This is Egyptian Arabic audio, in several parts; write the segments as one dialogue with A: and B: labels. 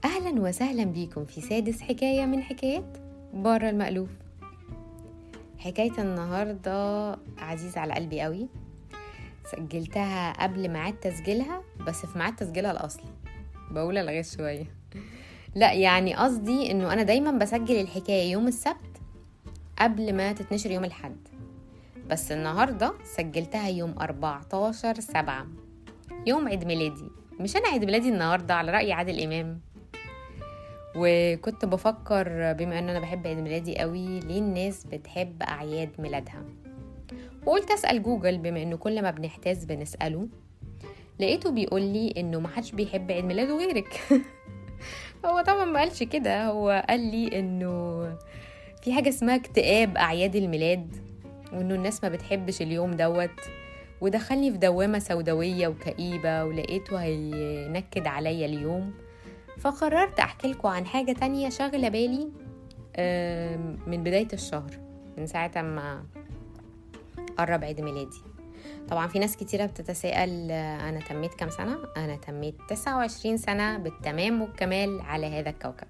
A: أهلا وسهلا بيكم في سادس حكاية من حكايات بره المألوف حكاية النهاردة عزيزة على قلبي قوي سجلتها قبل ميعاد تسجيلها بس في ميعاد تسجيلها الأصلي بقول الغاز شوية لا يعني قصدي انه انا دايما بسجل الحكاية يوم السبت قبل ما تتنشر يوم الحد بس النهاردة سجلتها يوم 14 سبعة يوم عيد ميلادي مش انا عيد ميلادي النهاردة على رأي عادل امام وكنت بفكر بما ان انا بحب عيد ميلادي قوي ليه الناس بتحب اعياد ميلادها وقلت اسال جوجل بما انه كل ما بنحتاج بنساله لقيته بيقول لي انه محدش بيحب عيد ميلاده غيرك هو طبعا ما قالش كده هو قال لي انه في حاجه اسمها اكتئاب اعياد الميلاد وانه الناس ما بتحبش اليوم دوت ودخلني في دوامه سوداويه وكئيبه ولقيته هينكد عليا اليوم فقررت احكي لكم عن حاجه تانية شاغله بالي من بدايه الشهر من ساعه ما قرب عيد ميلادي طبعا في ناس كتيرة بتتساءل أنا تميت كام سنة؟ أنا تميت 29 سنة بالتمام والكمال على هذا الكوكب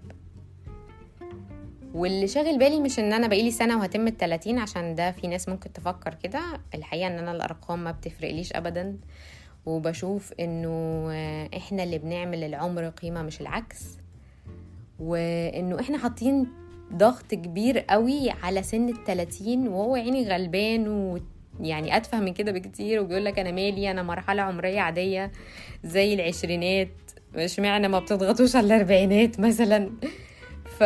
A: واللي شاغل بالي مش ان انا بقيلي سنه وهتم التلاتين عشان ده في ناس ممكن تفكر كده الحقيقه ان انا الارقام ما بتفرقليش ابدا وبشوف انه احنا اللي بنعمل العمر قيمه مش العكس وانه احنا حاطين ضغط كبير قوي على سن التلاتين وهو يعني غلبان و يعني اتفه من كده بكتير وبيقول لك انا مالي انا مرحله عمريه عاديه زي العشرينات مش معنى ما بتضغطوش على الاربعينات مثلا ف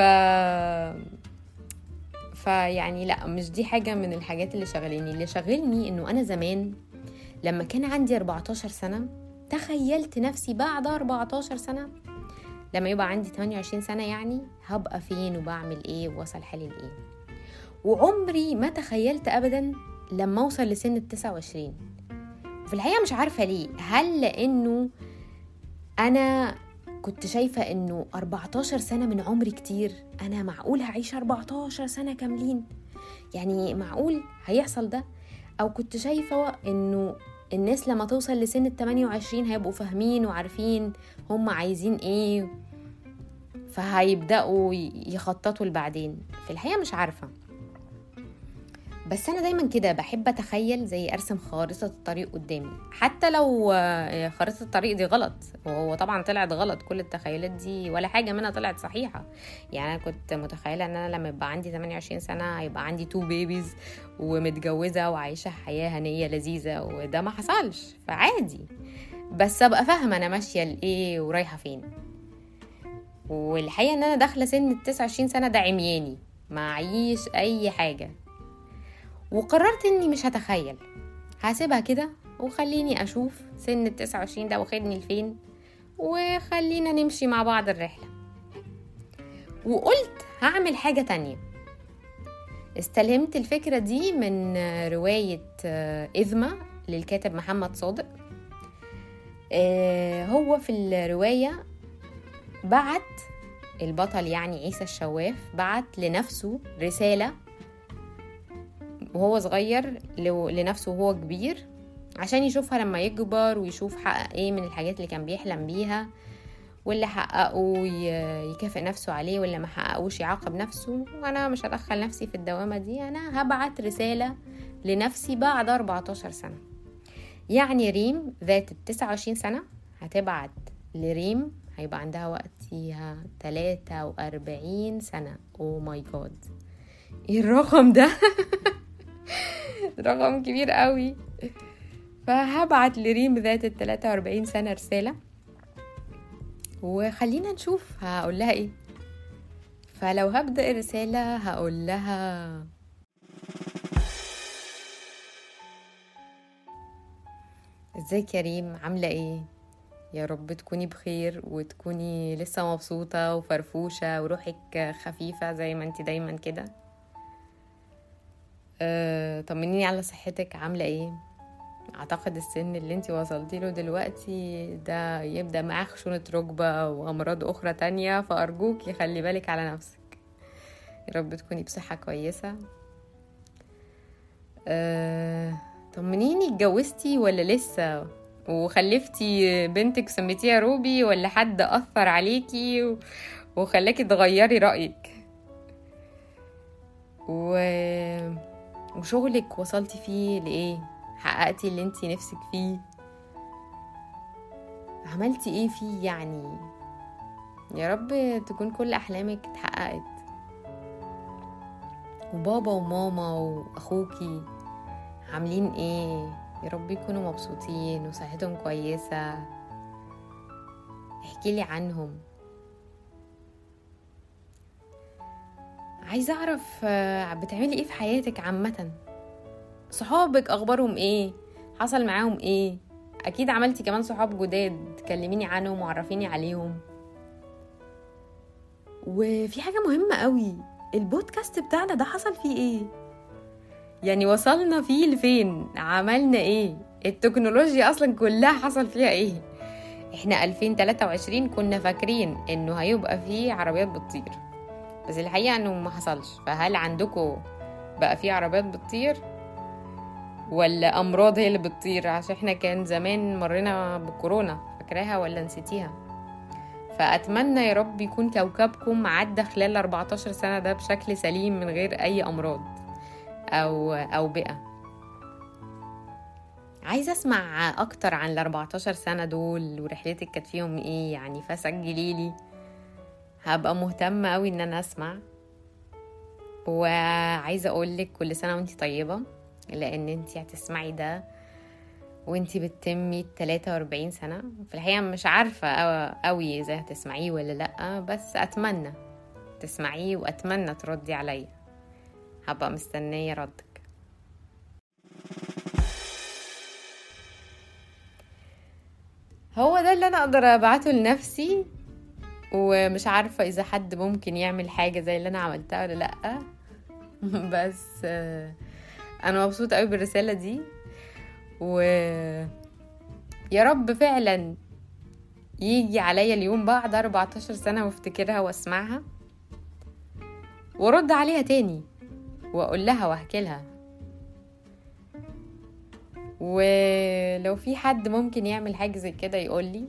A: فيعني لا مش دي حاجه من الحاجات اللي شغليني اللي شغلني انه انا زمان لما كان عندي 14 سنه تخيلت نفسي بعد 14 سنه لما يبقى عندي 28 سنه يعني هبقى فين وبعمل ايه ووصل حالي لايه وعمري ما تخيلت ابدا لما اوصل لسن ال 29 في الحقيقه مش عارفه ليه هل لانه انا كنت شايفة انه 14 سنة من عمري كتير انا معقول هعيش 14 سنة كاملين يعني معقول هيحصل ده او كنت شايفة انه الناس لما توصل لسن ال 28 هيبقوا فاهمين وعارفين هم عايزين ايه فهيبدأوا يخططوا لبعدين في الحقيقة مش عارفة بس انا دايما كده بحب اتخيل زي ارسم خارطه الطريق قدامي حتى لو خارطه الطريق دي غلط وهو طبعا طلعت غلط كل التخيلات دي ولا حاجه منها طلعت صحيحه يعني انا كنت متخيله ان انا لما يبقى عندي 28 سنه هيبقى عندي تو بيبيز ومتجوزه وعايشه حياه هنيه لذيذه وده ما حصلش فعادي بس ابقى فاهمه انا ماشيه لايه ورايحه فين والحقيقه ان انا داخله سن ال 29 سنه ده عمياني معيش اي حاجه وقررت اني مش هتخيل هسيبها كده وخليني اشوف سن ال 29 ده واخدني لفين وخلينا نمشي مع بعض الرحله وقلت هعمل حاجه تانية استلهمت الفكرة دي من رواية إذمة للكاتب محمد صادق هو في الرواية بعت البطل يعني عيسى الشواف بعت لنفسه رسالة وهو صغير لنفسه وهو كبير عشان يشوفها لما يكبر ويشوف حقق ايه من الحاجات اللي كان بيحلم بيها واللي حققه يكافئ نفسه عليه واللي ما حققوش يعاقب نفسه وانا مش هدخل نفسي في الدوامه دي انا هبعت رساله لنفسي بعد 14 سنه يعني ريم ذات ال 29 سنه هتبعت لريم هيبقى عندها وقتها 43 سنه او ماي جاد ايه الرقم ده رقم كبير قوي فهبعت لريم ذات ال 43 سنة رسالة وخلينا نشوف هقول لها ايه فلو هبدأ الرسالة هقول لها ازيك يا ريم عاملة ايه يا رب تكوني بخير وتكوني لسه مبسوطة وفرفوشة وروحك خفيفة زي ما انت دايما كده أه طمنيني على صحتك عامله ايه اعتقد السن اللي انت وصلتي له دلوقتي ده يبدا معاه خشونه ركبه وامراض اخرى تانية فارجوك خلي بالك على نفسك يا رب تكوني بصحه كويسه أه طمنيني اتجوزتي ولا لسه وخلفتي بنتك وسميتيها روبي ولا حد اثر عليكي و... وخلاكي تغيري رايك و... وشغلك وصلتي فيه لايه حققتي اللي انتي نفسك فيه عملتي ايه فيه يعني يا رب تكون كل احلامك اتحققت وبابا وماما واخوكي عاملين ايه يا رب يكونوا مبسوطين وصحتهم كويسة احكي لي عنهم عايزة اعرف بتعملي ايه في حياتك عامة صحابك اخبارهم ايه حصل معاهم ايه اكيد عملتي كمان صحاب جداد كلميني عنهم وعرفيني عليهم وفي حاجة مهمة قوي البودكاست بتاعنا ده حصل فيه ايه يعني وصلنا فيه لفين عملنا ايه التكنولوجيا اصلا كلها حصل فيها ايه احنا 2023 كنا فاكرين انه هيبقى فيه عربيات بتطير بس الحقيقة انه ما حصلش فهل عندكم بقى فيه عربيات بتطير ولا امراض هي اللي بتطير عشان احنا كان زمان مرينا بالكورونا فاكراها ولا نسيتيها فأتمنى يا رب يكون كوكبكم عدى خلال 14 سنة ده بشكل سليم من غير أي أمراض أو أوبئة عايزة أسمع أكتر عن ال 14 سنة دول ورحلتك كانت فيهم إيه يعني فسجليلي هبقى مهتمة أوي إن أنا أسمع وعايزة أقولك كل سنة وانتي طيبة لأن انتي هتسمعي ده وانتي بتتمي 43 سنة في الحقيقة مش عارفة قوي اذا هتسمعيه ولا لأ بس أتمنى تسمعيه وأتمنى تردي عليا هبقى مستنية ردك هو ده اللي أنا أقدر أبعته لنفسي ومش عارفة إذا حد ممكن يعمل حاجة زي اللي أنا عملتها ولا لأ بس أنا مبسوطة قوي بالرسالة دي و يا رب فعلا يجي عليا اليوم بعد 14 سنة وافتكرها واسمعها وارد عليها تاني واقول لها واحكي لها ولو في حد ممكن يعمل حاجة زي كده يقول لي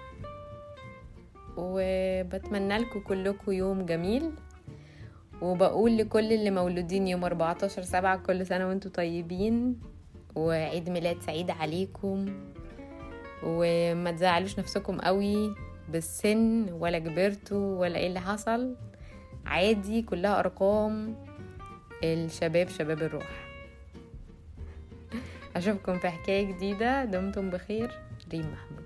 A: وبتمنى لكم كلكم يوم جميل وبقول لكل اللي مولودين يوم 14 سبعة كل سنة وانتم طيبين وعيد ميلاد سعيد عليكم وما تزعلوش نفسكم قوي بالسن ولا كبرتوا ولا ايه اللي حصل عادي كلها ارقام الشباب شباب الروح اشوفكم في حكايه جديده دمتم بخير ريم محمود